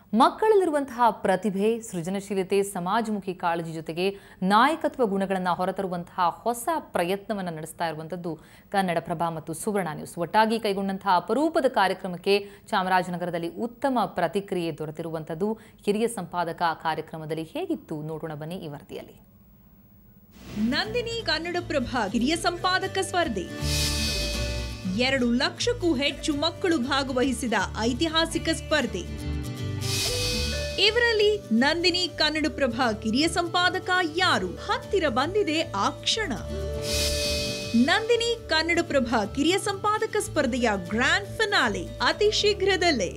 ಮಕ್ಕಳಲ್ಲಿರುವಂತಹ ಪ್ರತಿಭೆ ಸೃಜನಶೀಲತೆ ಸಮಾಜಮುಖಿ ಕಾಳಜಿ ಜೊತೆಗೆ ನಾಯಕತ್ವ ಗುಣಗಳನ್ನು ಹೊರತರುವಂತಹ ಹೊಸ ಪ್ರಯತ್ನವನ್ನು ನಡೆಸ್ತಾ ಇರುವಂಥದ್ದು ಕನ್ನಡಪ್ರಭ ಮತ್ತು ಸುವರ್ಣ ನ್ಯೂಸ್ ಒಟ್ಟಾಗಿ ಕೈಗೊಂಡಂತಹ ಅಪರೂಪದ ಕಾರ್ಯಕ್ರಮಕ್ಕೆ ಚಾಮರಾಜನಗರದಲ್ಲಿ ಉತ್ತಮ ಪ್ರತಿಕ್ರಿಯೆ ದೊರೆತಿರುವಂಥದ್ದು ಹಿರಿಯ ಸಂಪಾದಕ ಕಾರ್ಯಕ್ರಮದಲ್ಲಿ ಹೇಗಿತ್ತು ನೋಡೋಣ ಬನ್ನಿ ಈ ವರದಿಯಲ್ಲಿ ನಂದಿನಿ ಕನ್ನಡಪ್ರಭ ಹಿರಿಯ ಸಂಪಾದಕ ಸ್ಪರ್ಧೆ ಎರಡು ಲಕ್ಷಕ್ಕೂ ಹೆಚ್ಚು ಮಕ್ಕಳು ಭಾಗವಹಿಸಿದ ಐತಿಹಾಸಿಕ ಸ್ಪರ್ಧೆ ಇವರಲ್ಲಿ ನಂದಿನಿ ಕನ್ನಡಪ್ರಭ ಕಿರಿಯ ಸಂಪಾದಕ ಯಾರು ಹತ್ತಿರ ಬಂದಿದೆ ಆ ಕ್ಷಣ ನಂದಿನಿ ಕನ್ನಡಪ್ರಭ ಕಿರಿಯ ಸಂಪಾದಕ ಸ್ಪರ್ಧೆಯ ಗ್ರ್ಯಾಂಡ್ ಫಿನಾಲೆ ಅತಿ ಶೀಘ್ರದಲ್ಲೇ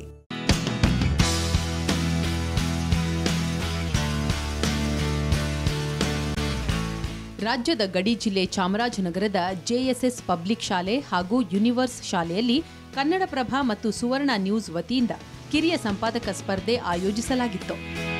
ರಾಜ್ಯದ ಗಡಿ ಜಿಲ್ಲೆ ಚಾಮರಾಜನಗರದ ಜೆಎಸ್ಎಸ್ ಪಬ್ಲಿಕ್ ಶಾಲೆ ಹಾಗೂ ಯೂನಿವರ್ಸ್ ಶಾಲೆಯಲ್ಲಿ ಕನ್ನಡಪ್ರಭ ಮತ್ತು ಸುವರ್ಣ ನ್ಯೂಸ್ ವತಿಯಿಂದ ಕಿರಿಯ ಸಂಪಾದಕ ಸ್ಪರ್ಧೆ ಆಯೋಜಿಸಲಾಗಿತ್ತು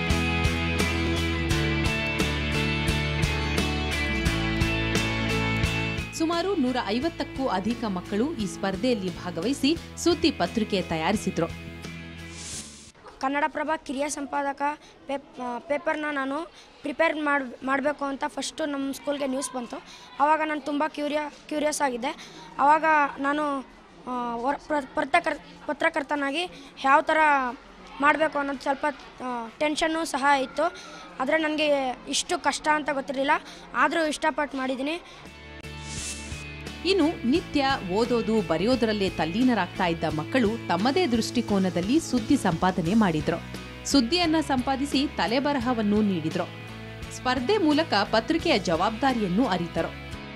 ಸುಮಾರು ನೂರ ಐವತ್ತಕ್ಕೂ ಅಧಿಕ ಮಕ್ಕಳು ಈ ಸ್ಪರ್ಧೆಯಲ್ಲಿ ಭಾಗವಹಿಸಿ ಸುದ್ದಿ ಪತ್ರಿಕೆ ತಯಾರಿಸಿದ್ರು ಕನ್ನಡಪ್ರಭ ಕಿರಿಯ ಸಂಪಾದಕ ಪೇಪ್ ಪೇಪರ್ನ ನಾನು ಪ್ರಿಪೇರ್ ಮಾಡಿ ಮಾಡಬೇಕು ಅಂತ ಫಸ್ಟು ನಮ್ಮ ಸ್ಕೂಲ್ಗೆ ನ್ಯೂಸ್ ಬಂತು ಆವಾಗ ನಾನು ತುಂಬ ಕ್ಯೂರಿಯ ಕ್ಯೂರಿಯಸ್ ಆಗಿದ್ದೆ ಆವಾಗ ನಾನು ಆ, ವರ್- ಪ್ರ- ಪತ್ರಕರ್ ಪತ್ರಕರ್ತನಾಗಿ ಯಾವ ಥರ ಮಾಡಬೇಕು ಅನ್ನೋದು ಸ್ವಲ್ಪ ಟೆನ್ಷನ್ನು ಸಹ ಇತ್ತು ಆದರೆ ನನಗೆ ಇಷ್ಟು ಕಷ್ಟ ಅಂತ ಗೊತ್ತಿರಲಿಲ್ಲ ಆದರೂ ಇಷ್ಟಪಟ್ಟು ಮಾಡಿದ್ದೀನಿ ಇನ್ನು ನಿತ್ಯ ಓದೋದು ಬರೆಯೋದರಲ್ಲೇ ತಲ್ಲೀನರಾಗ್ತಾ ಇದ್ದ ಮಕ್ಕಳು ತಮ್ಮದೇ ದೃಷ್ಟಿಕೋನದಲ್ಲಿ ಸುದ್ದಿ ಸಂಪಾದನೆ ಮಾಡಿದ್ರು ಸುದ್ದಿಯನ್ನ ಸಂಪಾದಿಸಿ ತಲೆಬರಹವನ್ನು ನೀಡಿದ್ರು ಸ್ಪರ್ಧೆ ಮೂಲಕ ಪತ್ರಿಕೆಯ ಜವಾಬ್ದಾರಿಯನ್ನು ಅರಿತರು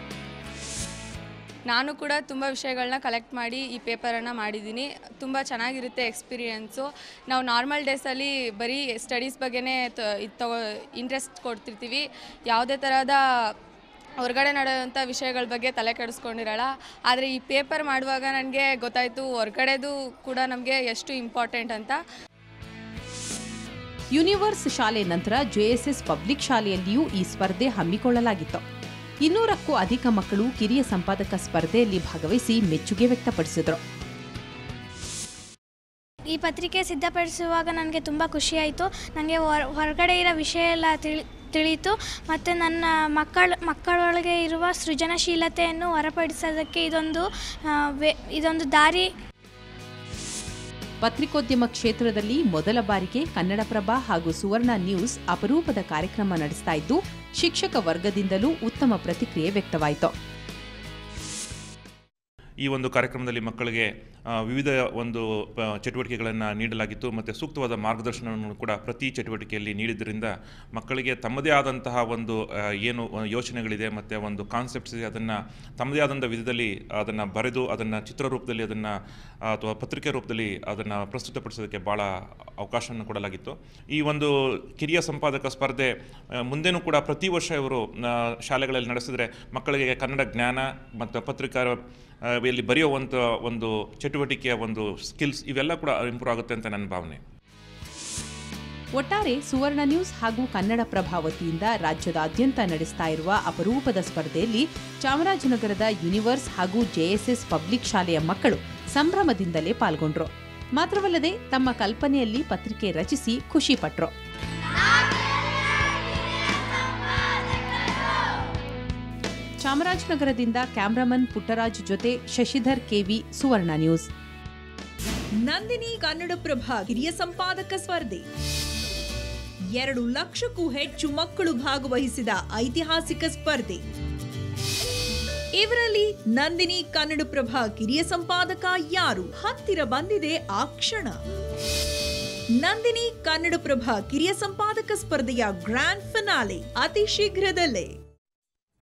ನಾನು ಕೂಡ ತುಂಬ ವಿಷಯಗಳನ್ನ ಕಲೆಕ್ಟ್ ಮಾಡಿ ಈ ಪೇಪರನ್ನು ಮಾಡಿದ್ದೀನಿ ತುಂಬ ಚೆನ್ನಾಗಿರುತ್ತೆ ಎಕ್ಸ್ಪೀರಿಯೆನ್ಸು ನಾವು ನಾರ್ಮಲ್ ಡೇಸಲ್ಲಿ ಬರೀ ಸ್ಟಡೀಸ್ ಬಗ್ಗೆನೇ ತಗೋ ಇಂಟ್ರೆಸ್ಟ್ ಕೊಡ್ತಿರ್ತೀವಿ ಯಾವುದೇ ಥರದ ಹೊರಗಡೆ ನಡೆಯುವಂಥ ವಿಷಯಗಳ ಬಗ್ಗೆ ತಲೆ ಕೆಡಿಸ್ಕೊಂಡಿರಲ್ಲ ಆದರೆ ಈ ಪೇಪರ್ ಮಾಡುವಾಗ ನನಗೆ ಗೊತ್ತಾಯಿತು ಹೊರಗಡೆದು ಕೂಡ ನಮಗೆ ಎಷ್ಟು ಇಂಪಾರ್ಟೆಂಟ್ ಅಂತ ಯೂನಿವರ್ಸ್ ಶಾಲೆ ನಂತರ ಜೆಎಸ್ಎಸ್ ಪಬ್ಲಿಕ್ ಶಾಲೆಯಲ್ಲಿಯೂ ಈ ಸ್ಪರ್ಧೆ ಹಮ್ಮಿಕೊಳ್ಳಲಾಗಿತ್ತು ಇನ್ನೂರಕ್ಕೂ ಅಧಿಕ ಮಕ್ಕಳು ಕಿರಿಯ ಸಂಪಾದಕ ಸ್ಪರ್ಧೆಯಲ್ಲಿ ಭಾಗವಹಿಸಿ ಮೆಚ್ಚುಗೆ ವ್ಯಕ್ತಪಡಿಸಿದರು ಈ ಪತ್ರಿಕೆ ಸಿದ್ಧಪಡಿಸುವಾಗ ನನಗೆ ತುಂಬ ಖುಷಿಯಾಯಿತು ನನಗೆ ಹೊರ- ಹೊರಗಡೆ ಇರೋ ವಿಷಯ ಎಲ್ಲ ತಿಳಿ ತಿಳಿಯಿತು ಮತ್ತು ನನ್ನ ಮಕ್ಕಳ ಮಕ್ಕಳೊಳಗೆ ಇರುವ ಸೃಜನಶೀಲತೆಯನ್ನು ಹೊರಪಡಿಸೋದಕ್ಕೆ ಇದೊಂದು ಆ, ವೇ- ಇದೊಂದು ದಾರಿ ಪತ್ರಿಕೋದ್ಯಮ ಕ್ಷೇತ್ರದಲ್ಲಿ ಮೊದಲ ಬಾರಿಗೆ ಕನ್ನಡಪ್ರಭ ಹಾಗೂ ಸುವರ್ಣ ನ್ಯೂಸ್ ಅಪರೂಪದ ಕಾರ್ಯಕ್ರಮ ನಡೆಸ್ತಾ ಇದ್ದು ಶಿಕ್ಷಕ ವರ್ಗದಿಂದಲೂ ಉತ್ತಮ ಪ್ರತಿಕ್ರಿಯೆ ವ್ಯಕ್ತವಾಯಿತು ಈ ಒಂದು ಕಾರ್ಯಕ್ರಮದಲ್ಲಿ ಮಕ್ಕಳಿಗೆ ಆ, ವಿವಿಧ ಒಂದು ಚಟುವಟಿಕೆಗಳನ್ನು ನೀಡಲಾಗಿತ್ತು ಮತ್ತು ಸೂಕ್ತವಾದ ಮಾರ್ಗದರ್ಶನವನ್ನು ಕೂಡ ಪ್ರತಿ ಚಟುವಟಿಕೆಯಲ್ಲಿ ನೀಡಿದ್ದರಿಂದ ಮಕ್ಕಳಿಗೆ ತಮ್ಮದೇ ಆದಂತಹ ಒಂದು ಆ, ಏನು ಯೋಚನೆಗಳಿದೆ ಮತ್ತು ಒಂದು ಕಾನ್ಸೆಪ್ಟ್ಸ್ ಇದೆ ಅದನ್ನು ತಮ್ಮದೇ ಆದಂಥ ವಿಧದಲ್ಲಿ ಅದನ್ನು ಬರೆದು ಅದನ್ನು ಚಿತ್ರರೂಪದಲ್ಲಿ ಅದನ್ನು ಅಥವಾ ಪತ್ರಿಕೆ ರೂಪದಲ್ಲಿ ಅದನ್ನು ಪ್ರಸ್ತುತಪಡಿಸೋದಕ್ಕೆ ಭಾಳ ಅವಕಾಶವನ್ನು ಕೊಡಲಾಗಿತ್ತು ಈ ಒಂದು ಕಿರಿಯ ಸಂಪಾದಕ ಸ್ಪರ್ಧೆ ಆ, ಮುಂದೆನೂ ಕೂಡ ಪ್ರತಿ ವರ್ಷ ಇವರು ಆ, ಶಾಲೆಗಳಲ್ಲಿ ನಡೆಸಿದ್ರೆ ಮಕ್ಕಳಿಗೆ ಕನ್ನಡ ಜ್ಞಾನ ಮತ್ತು ಪತ್ರಿಕಾ ಆ, ಇಲ್ಲಿ ಬರೆಯುವಂಥ ಒಂದು ಚಟುವಟಿಕೆಯ ಒಂದು ಸ್ಕಿಲ್ಸ್ ಇವೆಲ್ಲ ಕೂಡ ಇಂಪ್ರೂವ್ ಆಗುತ್ತೆ ಅಂತ ನನ್ನ ಭಾವನೆ ಒಟ್ಟಾರೆ ಸುವರ್ಣ ನ್ಯೂಸ್ ಹಾಗೂ ಕನ್ನಡ ಪ್ರಭ ವತಿಯಿಂದ ರಾಜ್ಯದಾದ್ಯಂತ ನಡೆಸ್ತಾ ಇರುವ ಅಪರೂಪದ ಸ್ಪರ್ಧೆಯಲ್ಲಿ ಚಾಮರಾಜನಗರದ ಯೂನಿವರ್ಸ್ ಹಾಗೂ ಜೆಎಸ್ಎಸ್ ಪಬ್ಲಿಕ್ ಶಾಲೆಯ ಮಕ್ಕಳು ಸಂಭ್ರಮದಿಂದಲೇ ಪಾಲ್ಗೊಂಡ್ರು ಮಾತ್ರವಲ್ಲದೆ ತಮ್ಮ ಕಲ್ಪನೆಯಲ್ಲಿ ಪತ್ರಿಕೆ ರಚಿಸಿ ಖುಷಿಪಟ್ರು ಚಾಮರಾಜನಗರದಿಂದ ಕ್ಯಾಮ್ರಾಮನ್ ಪುಟ್ಟರಾಜ್ ಜೊತೆ ಶಶಿಧರ್ ಕೆವಿ ಸುವರ್ಣ ನ್ಯೂಸ್ ನಂದಿನಿ ಕನ್ನಡಪ್ರಭ ಹಿರಿಯ ಸಂಪಾದಕ ಸ್ಪರ್ಧೆ ಎರಡು ಲಕ್ಷಕ್ಕೂ ಹೆಚ್ಚು ಮಕ್ಕಳು ಭಾಗವಹಿಸಿದ ಐತಿಹಾಸಿಕ ಸ್ಪರ್ಧೆ ಇವರಲ್ಲಿ ನಂದಿನಿ ಕನ್ನಡಪ್ರಭ ಕಿರಿಯ ಸಂಪಾದಕ ಯಾರು ಹತ್ತಿರ ಬಂದಿದೆ ಆ ಕ್ಷಣ ನಂದಿನಿ ಕನ್ನಡಪ್ರಭ ಕಿರಿಯ ಸಂಪಾದಕ ಸ್ಪರ್ಧೆಯ ಗ್ರ್ಯಾಂಡ್ ಫಿನಾಲೆ ಅತಿ ಶೀಘ್ರದಲ್ಲೇ